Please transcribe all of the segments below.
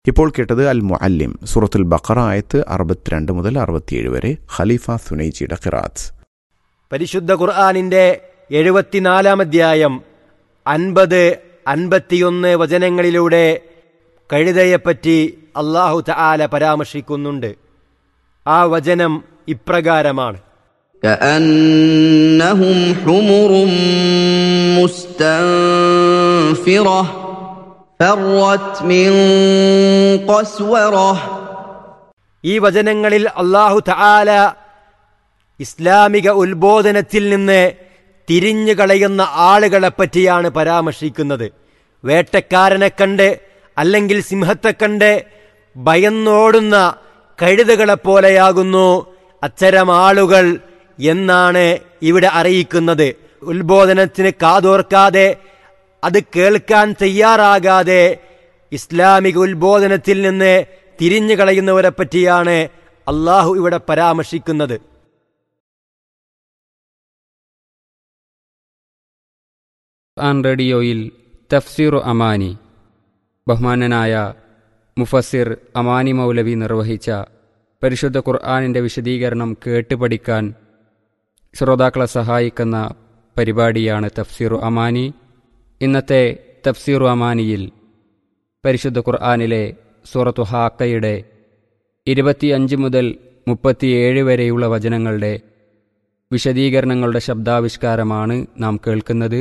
ഇപ്പോൾ കേട്ടത് അൽ മുഅല്ലിം സൂറത്തുൽ ബഖറ ആയത്ത് അറുപത്തിരണ്ട് മുതൽ അറുപത്തിയേഴ് വരെ ഖലീഫ സുനൈജിയുടെ ഖിറാത്ത് പരിശുദ്ധ ഖുർആാനിന്റെ എഴുപത്തിനാലാം അധ്യായം അൻപത് അൻപത്തിയൊന്ന് വചനങ്ങളിലൂടെ കഴുതയെപ്പറ്റി അള്ളാഹു തആല പരാമർശിക്കുന്നുണ്ട് ആ വചനം ഇപ്രകാരമാണ് كأنهم حمر مستنفرة فرت من قسورة ഈ വചനങ്ങളിൽ അള്ളാഹു തആല ഇസ്ലാമിക ഉത്ബോധനത്തിൽ നിന്ന് തിരിഞ്ഞു കളയുന്ന ആളുകളെ പറ്റിയാണ് പരാമർശിക്കുന്നത് വേട്ടക്കാരനെ കണ്ട് അല്ലെങ്കിൽ സിംഹത്തെ കണ്ട് ഭയന്നോടുന്ന കഴുതകളെപ്പോലെയാകുന്നു അത്തരം ആളുകൾ എന്നാണ് ഇവിടെ അറിയിക്കുന്നത് ഉത്ബോധനത്തിന് കാതോർക്കാതെ അത് കേൾക്കാൻ തയ്യാറാകാതെ ഇസ്ലാമിക ഉത്ബോധനത്തിൽ നിന്ന് തിരിഞ്ഞു കളയുന്നവരെ പറ്റിയാണ് അള്ളാഹു ഇവിടെ പരാമർശിക്കുന്നത് ഖുർആൻ റേഡിയോയിൽ തഫ്സീറു അമാനി ബഹുമാനനായ മുഫസിർ അമാനി മൗലവി നിർവഹിച്ച പരിശുദ്ധ ഖുർആാനിൻ്റെ വിശദീകരണം കേട്ട് പഠിക്കാൻ ശ്രോതാക്കളെ സഹായിക്കുന്ന പരിപാടിയാണ് തഫ്സീറു അമാനി ഇന്നത്തെ തഫ്സീറു അമാനിയിൽ പരിശുദ്ധ ഖുർആാനിലെ സൂറത്തു ഹാക്കയുടെ ഇരുപത്തിയഞ്ച് മുതൽ മുപ്പത്തിയേഴ് വരെയുള്ള വചനങ്ങളുടെ വിശദീകരണങ്ങളുടെ ശബ്ദാവിഷ്കാരമാണ് നാം കേൾക്കുന്നത്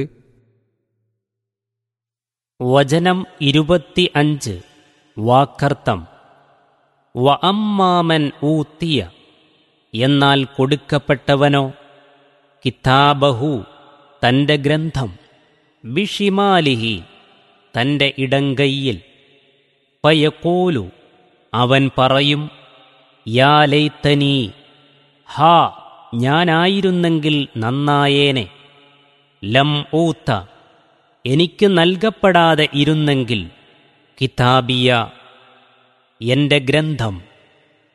വചനം ഇരുപത്തി അഞ്ച് വാക്കർത്ഥം വ അമ്മാമൻ ഊത്തിയ എന്നാൽ കൊടുക്കപ്പെട്ടവനോ കിതാബഹു തൻ്റെ ഗ്രന്ഥം ബിഷിമാലിഹി തൻ്റെ ഇടങ്കയ്യിൽ പയക്കോലു അവൻ പറയും യാ ലൈത്തനീ ഹാ ഞാനായിരുന്നെങ്കിൽ നന്നായേനെ ലം ഊത്ത എനിക്ക് നൽകപ്പെടാതെ ഇരുന്നെങ്കിൽ കിതാബിയ എന്റെ ഗ്രന്ഥം